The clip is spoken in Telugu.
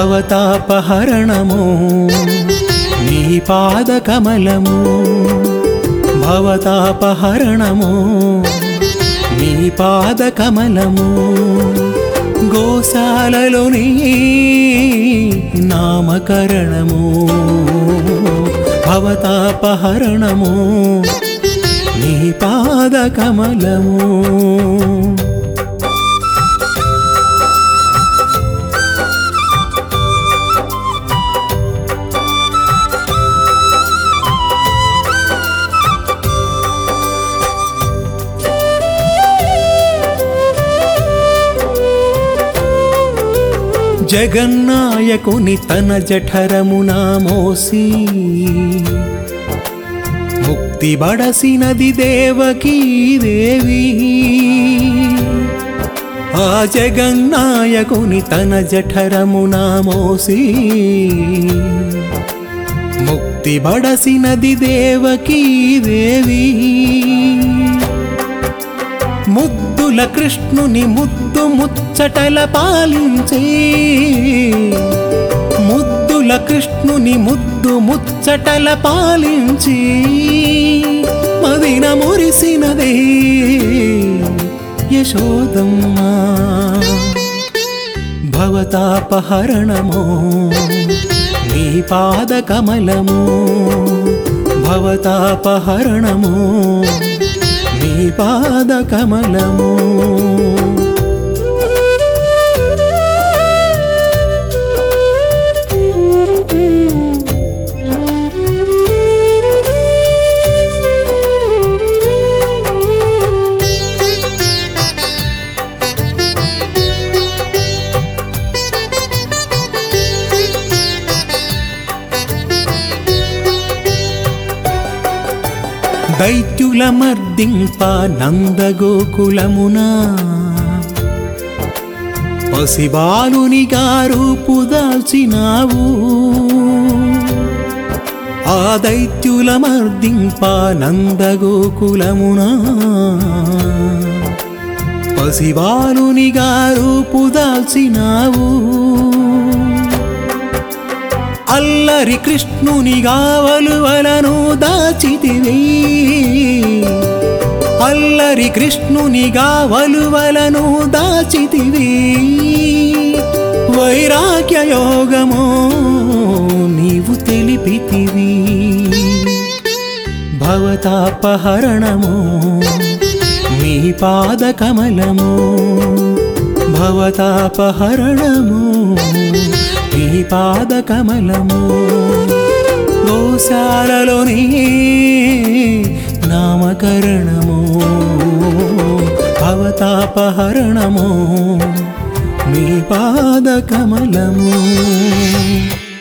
భవతాపహరణము నీ పాద కమలము భవతాపహరణము నీ పాద కమలము గోశాలలోని నామకరణము భవతాపహరణము నీ పాద కమలము జగన్నాయకుని తన జఠరమున మోసి ముక్తి బడసినది దేవకీ దేవి ఆ జగన్నాయకుని తన జఠరమున మోసి ముక్తి బడసినది దేవకీ దేవి ముద్దుల కృష్ణుని ముద్దు ముచ్చటల పాలించే ముద్దుల కృష్ణుని ముద్దు ముచ్చటల పాలించి మదిన మురిసినదే యశోదమ్మా భవతాపహరణము నీ పాద కమలము భవతాపహరణము నీ పాద కమలము దైత్యుల మర్దింప నందగోకులమునా పసిబాలునిగా రూపు దాల్చినావు ఆ దైత్యుల మర్దింప నందగోకులమునా పసిబాలునిగా రూపు దాల్చినావు అల్లరి కృష్ణునిగా వలువలను దాచితివి అల్లరి కృష్ణునిగా వలువలను దాచితివి వైరాగ్య యోగము నీవు తెలిపితివి భవతాపహరణము మీ పాద కమలము భవతాపహరణము మీ పాద కమలము గోశాలలోని నామకరణము భవతాపహరణము మీ పాద కమలము